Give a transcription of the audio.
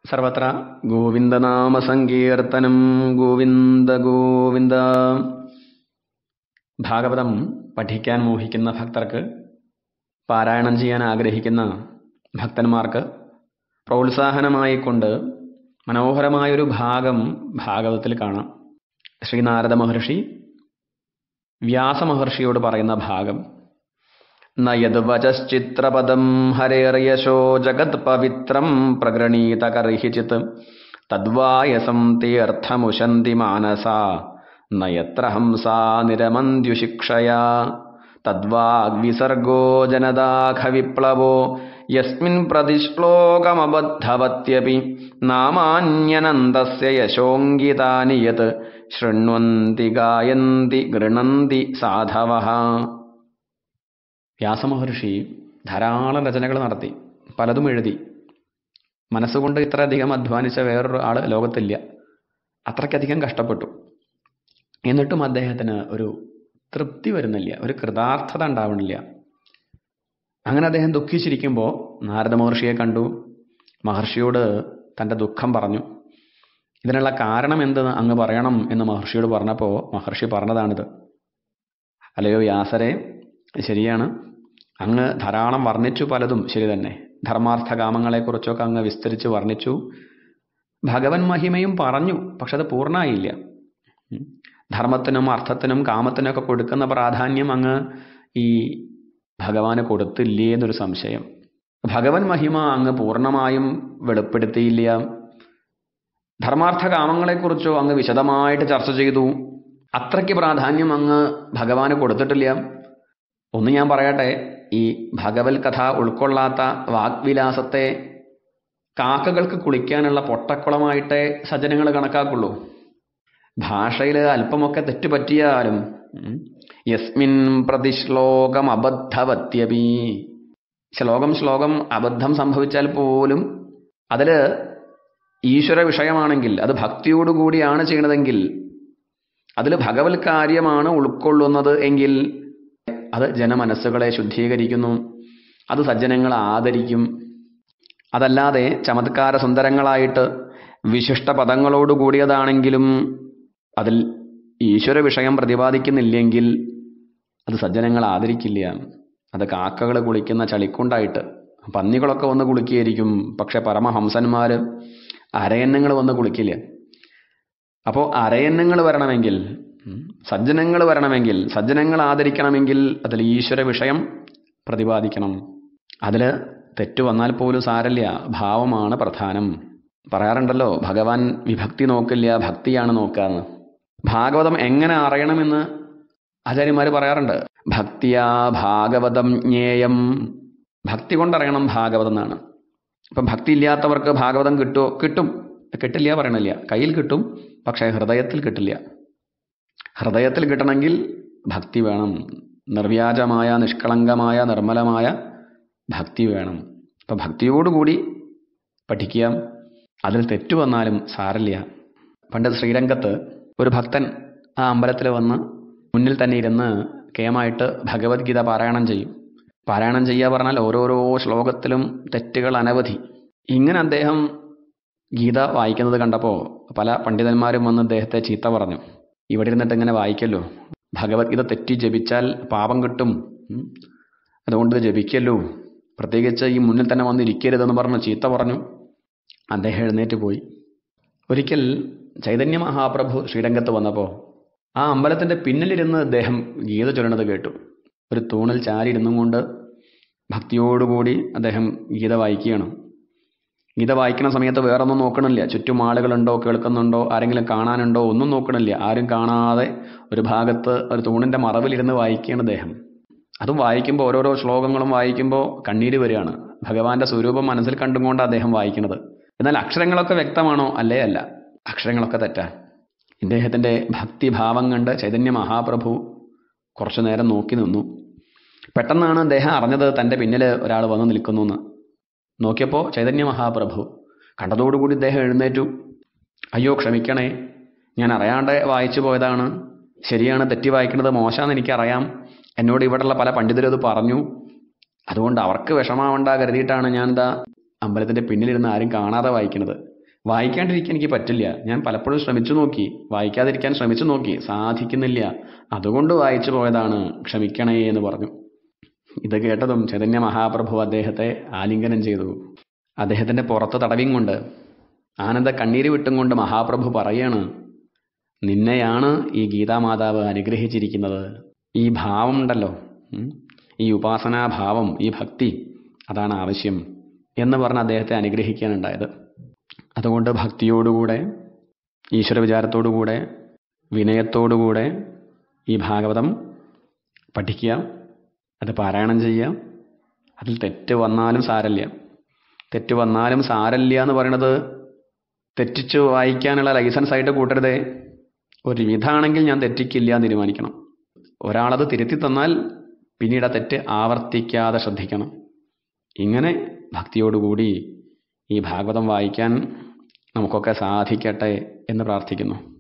സർവത്ര ഗോവിന്ദനാമസങ്കീർത്തനം ഗോവിന്ദ ഗോവിന്ദ ഭാഗവതം പഠിക്കാൻ മോഹിക്കുന്ന ഭക്തർക്ക് പാരായണം ചെയ്യാൻ ആഗ്രഹിക്കുന്ന ഭക്തന്മാർക്ക് പ്രോത്സാഹനമായിക്കൊണ്ട് മനോഹരമായൊരു ഭാഗം ഭാഗവതത്തിൽ കാണാം ശ്രീനാരദ മഹർഷി വ്യാസമഹർഷിയോട് പറയുന്ന ഭാഗം न यद्वचश्चित्रपदं हरेर्यशो जगत्पवित्रं प्रगृणीत कर्हिचित् तद्वायसं ते अर्थमुशन्ति मानसा न यत्र हंसा निरमन्द्युशिक्षया तद्वाग्विसर्गो जनदाघविप्लवो यस्मिन् प्रतिश्लोकमबद्धवत्यपि नामान्यनन्दस्य यशोऽङ्गितानि यत् शृण्वन्ति गायन्ति गृह्णन्ति साधवः വ്യാസമഹർഷി ധാരാളം രചനകൾ നടത്തി പലതും എഴുതി മനസ്സുകൊണ്ട് ഇത്രയധികം അധ്വാനിച്ച വേറൊരു ആൾ ലോകത്തില്ല അത്രയ്ക്കധികം കഷ്ടപ്പെട്ടു എന്നിട്ടും അദ്ദേഹത്തിന് ഒരു തൃപ്തി വരുന്നില്ല ഒരു കൃതാർത്ഥത ഉണ്ടാവണില്ല അങ്ങനെ അദ്ദേഹം ദുഃഖിച്ചിരിക്കുമ്പോൾ നാരദ മഹർഷിയെ കണ്ടു മഹർഷിയോട് തൻ്റെ ദുഃഖം പറഞ്ഞു ഇതിനുള്ള കാരണം എന്തെന്ന് അങ്ങ് പറയണം എന്ന് മഹർഷിയോട് പറഞ്ഞപ്പോൾ മഹർഷി പറഞ്ഞതാണിത് അല്ലയോ വ്യാസരെ ശരിയാണ് അങ്ങ് ധാരാളം വർണ്ണിച്ചു പലതും ശരി തന്നെ ധർമാർത്ഥ കാമങ്ങളെക്കുറിച്ചൊക്കെ അങ്ങ് വിസ്തരിച്ച് വർണ്ണിച്ചു ഭഗവൻ മഹിമയും പറഞ്ഞു പക്ഷെ അത് പൂർണ്ണമായില്ല ധർമ്മത്തിനും അർത്ഥത്തിനും കാമത്തിനൊക്കെ കൊടുക്കുന്ന പ്രാധാന്യം അങ്ങ് ഈ ഭഗവാന് കൊടുത്തില്ലേ എന്നൊരു സംശയം ഭഗവൻ മഹിമ അങ്ങ് പൂർണ്ണമായും വെളിപ്പെടുത്തിയില്ല ധർമാർത്ഥ കാമങ്ങളെക്കുറിച്ചോ അങ്ങ് വിശദമായിട്ട് ചർച്ച ചെയ്തു അത്രയ്ക്ക് പ്രാധാന്യം അങ്ങ് ഭഗവാന് കൊടുത്തിട്ടില്ല ഒന്ന് ഞാൻ പറയട്ടെ ഈ ഭഗവത് കഥ ഉൾക്കൊള്ളാത്ത വാഗ്വിലാസത്തെ കാക്കകൾക്ക് കുളിക്കാനുള്ള പൊട്ടക്കുളമായിട്ടേ സജ്ജനങ്ങൾ കണക്കാക്കുള്ളൂ ഭാഷയിൽ അല്പമൊക്കെ തെറ്റുപറ്റിയാലും യസ്മിൻ പ്രതിശ്ലോകം അബദ്ധവത്യപി ശ്ലോകം ശ്ലോകം അബദ്ധം സംഭവിച്ചാൽ പോലും അതിൽ ഈശ്വര വിഷയമാണെങ്കിൽ അത് ഭക്തിയോടുകൂടിയാണ് ചെയ്യണതെങ്കിൽ അതിൽ ഭഗവത് കാര്യമാണ് ഉൾക്കൊള്ളുന്നത് എങ്കിൽ അത് ജനമനസ്സുകളെ ശുദ്ധീകരിക്കുന്നു അത് സജ്ജനങ്ങൾ ആദരിക്കും അതല്ലാതെ ചമത്കാര സുന്ദരങ്ങളായിട്ട് വിശിഷ്ട പദങ്ങളോട് കൂടിയതാണെങ്കിലും അതിൽ ഈശ്വര വിഷയം പ്രതിപാദിക്കുന്നില്ലെങ്കിൽ അത് സജ്ജനങ്ങൾ ആദരിക്കില്ല അത് കാക്കകൾ കുളിക്കുന്ന ചളിക്കുണ്ടായിട്ട് പന്നികളൊക്കെ വന്ന് കുളിക്കുകയായിരിക്കും പക്ഷെ പരമഹംസന്മാർ അരയന്നങ്ങൾ വന്ന് കുളിക്കില്ല അപ്പോൾ അരയന്നങ്ങൾ വരണമെങ്കിൽ സജ്ജനങ്ങൾ വരണമെങ്കിൽ സജ്ജനങ്ങൾ ആദരിക്കണമെങ്കിൽ അതിൽ ഈശ്വര വിഷയം പ്രതിപാദിക്കണം അതിൽ തെറ്റു വന്നാൽ പോലും സാരല്ല ഭാവമാണ് പ്രധാനം പറയാറുണ്ടല്ലോ ഭഗവാൻ വിഭക്തി നോക്കില്ല ഭക്തിയാണ് നോക്കാന്ന് ഭാഗവതം എങ്ങനെ അറിയണമെന്ന് ആചാര്യന്മാർ പറയാറുണ്ട് ഭക്തിയാ ഭാഗവതം ജ്ഞേയം ഭക്തി കൊണ്ടറിയണം ഭാഗവതം എന്നാണ് ഇപ്പം ഭക്തി ഇല്ലാത്തവർക്ക് ഭാഗവതം കിട്ടുമോ കിട്ടും കിട്ടില്ല പറയണില്ല കയ്യിൽ കിട്ടും പക്ഷേ ഹൃദയത്തിൽ കിട്ടില്ല ഹൃദയത്തിൽ കിട്ടണമെങ്കിൽ ഭക്തി വേണം നിർവ്യാജമായ നിഷ്കളങ്കമായ നിർമ്മലമായ ഭക്തി വേണം അപ്പം ഭക്തിയോടുകൂടി പഠിക്കുക അതിൽ തെറ്റു വന്നാലും സാരല്ല പണ്ട് ശ്രീരംഗത്ത് ഒരു ഭക്തൻ ആ അമ്പലത്തിൽ വന്ന് മുന്നിൽ തന്നെ ഇരുന്ന് കേമായിട്ട് ഭഗവത്ഗീത പാരായണം ചെയ്യും പാരായണം ചെയ്യുക പറഞ്ഞാൽ ഓരോരോ ശ്ലോകത്തിലും തെറ്റുകൾ അനവധി ഇങ്ങനെ അദ്ദേഹം ഗീത വായിക്കുന്നത് കണ്ടപ്പോൾ പല പണ്ഡിതന്മാരും വന്ന് അദ്ദേഹത്തെ ചീത്ത പറഞ്ഞു ഇവിടെ ഇരുന്നിട്ട് ഇങ്ങനെ വായിക്കല്ലോ ഭഗവത്ഗീത തെറ്റി ജപിച്ചാൽ പാപം കിട്ടും അതുകൊണ്ട് ജപിക്കല്ലോ പ്രത്യേകിച്ച് ഈ മുന്നിൽ തന്നെ വന്ന് ഇരിക്കരുതെന്ന് പറഞ്ഞു ചീത്ത പറഞ്ഞു അദ്ദേഹം എഴുന്നേറ്റ് പോയി ഒരിക്കൽ ചൈതന്യ മഹാപ്രഭു ശ്രീരംഗത്ത് വന്നപ്പോൾ ആ അമ്പലത്തിൻ്റെ പിന്നിലിരുന്ന് അദ്ദേഹം ഗീത ചൊല്ലണത് കേട്ടു ഒരു തൂണിൽ ചാരിയിരുന്നും കൊണ്ട് ഭക്തിയോടുകൂടി അദ്ദേഹം ഗീത വായിക്കുകയാണ് ഗീത വായിക്കുന്ന സമയത്ത് വേറൊന്നും നോക്കണില്ല ചുറ്റും ആളുകളുണ്ടോ കേൾക്കുന്നുണ്ടോ ആരെങ്കിലും കാണാനുണ്ടോ ഒന്നും നോക്കണില്ല ആരും കാണാതെ ഒരു ഭാഗത്ത് ഒരു തൂണിൻ്റെ മറവിലിരുന്ന് വായിക്കുകയാണ് അദ്ദേഹം അതും വായിക്കുമ്പോൾ ഓരോരോ ശ്ലോകങ്ങളും വായിക്കുമ്പോൾ കണ്ണീര് വരികയാണ് ഭഗവാന്റെ സ്വരൂപം മനസ്സിൽ കണ്ടുകൊണ്ട് അദ്ദേഹം വായിക്കുന്നത് എന്നാൽ അക്ഷരങ്ങളൊക്കെ വ്യക്തമാണോ അല്ലേ അല്ല അക്ഷരങ്ങളൊക്കെ തെറ്റാ ഇദ്ദേഹത്തിൻ്റെ ഭക്തിഭാവം കണ്ട് ചൈതന്യ മഹാപ്രഭു കുറച്ചു നേരം നോക്കി നിന്നു പെട്ടെന്നാണ് അദ്ദേഹം അറിഞ്ഞത് തൻ്റെ പിന്നിൽ ഒരാൾ വന്ന് നിൽക്കുന്നു എന്ന് നോക്കിയപ്പോൾ ചൈതന്യ മഹാപ്രഭു കണ്ടതോടുകൂടി ഇദ്ദേഹം എഴുന്നേറ്റു അയ്യോ ക്ഷമിക്കണേ ഞാൻ അറിയാണ്ട് വായിച്ചു പോയതാണ് ശരിയാണ് തെറ്റി വായിക്കുന്നത് മോശമാണെന്ന് എനിക്കറിയാം എന്നോട് ഇവിടെയുള്ള പല പണ്ഡിതരും അത് പറഞ്ഞു അതുകൊണ്ട് അവർക്ക് വിഷമാവണ്ട കരുതിയിട്ടാണ് ഞാൻ എന്താ അമ്പലത്തിൻ്റെ പിന്നിലിരുന്ന് ആരും കാണാതെ വായിക്കുന്നത് വായിക്കാണ്ടിരിക്കാൻ എനിക്ക് പറ്റില്ല ഞാൻ പലപ്പോഴും ശ്രമിച്ചു നോക്കി വായിക്കാതിരിക്കാൻ ശ്രമിച്ചു നോക്കി സാധിക്കുന്നില്ല അതുകൊണ്ട് വായിച്ചു പോയതാണ് ക്ഷമിക്കണേ എന്ന് പറഞ്ഞു ഇത് കേട്ടതും ചൈതന്യ മഹാപ്രഭു അദ്ദേഹത്തെ ആലിംഗനം ചെയ്തു അദ്ദേഹത്തിന്റെ പുറത്ത് തടവിയും കൊണ്ട് ആനന്ദ കണ്ണീര് വിട്ടും കൊണ്ട് മഹാപ്രഭു പറയാണ് നിന്നെയാണ് ഈ ഗീതാമാതാവ് അനുഗ്രഹിച്ചിരിക്കുന്നത് ഈ ഭാവം ഉണ്ടല്ലോ ഉം, ഈ ഉപാസനാഭാവം ഈ ഭക്തി അതാണ് ആവശ്യം എന്ന് പറഞ്ഞ് അദ്ദേഹത്തെ അനുഗ്രഹിക്കാനുണ്ടായത് അതുകൊണ്ട് ഭക്തിയോടുകൂടെ ഈശ്വര വിചാരത്തോടുകൂടെ വിനയത്തോടുകൂടെ ഈ ഭാഗവതം പഠിക്കുക അത് പാരായണം ചെയ്യുക അതിൽ തെറ്റ് വന്നാലും സാരല്ല തെറ്റ് വന്നാലും സാരല്ല എന്ന് പറയണത് തെറ്റിച്ച് വായിക്കാനുള്ള ലൈസൻസ് ആയിട്ട് കൂട്ടരുതേ ഒരു വിധാണെങ്കിൽ ഞാൻ തെറ്റിക്കില്ല എന്ന് തീരുമാനിക്കണം ഒരാളത് തിരുത്തി തന്നാൽ പിന്നീട് ആ തെറ്റ് ആവർത്തിക്കാതെ ശ്രദ്ധിക്കണം ഇങ്ങനെ ഭക്തിയോടുകൂടി ഈ ഭാഗവതം വായിക്കാൻ നമുക്കൊക്കെ സാധിക്കട്ടെ എന്ന് പ്രാർത്ഥിക്കുന്നു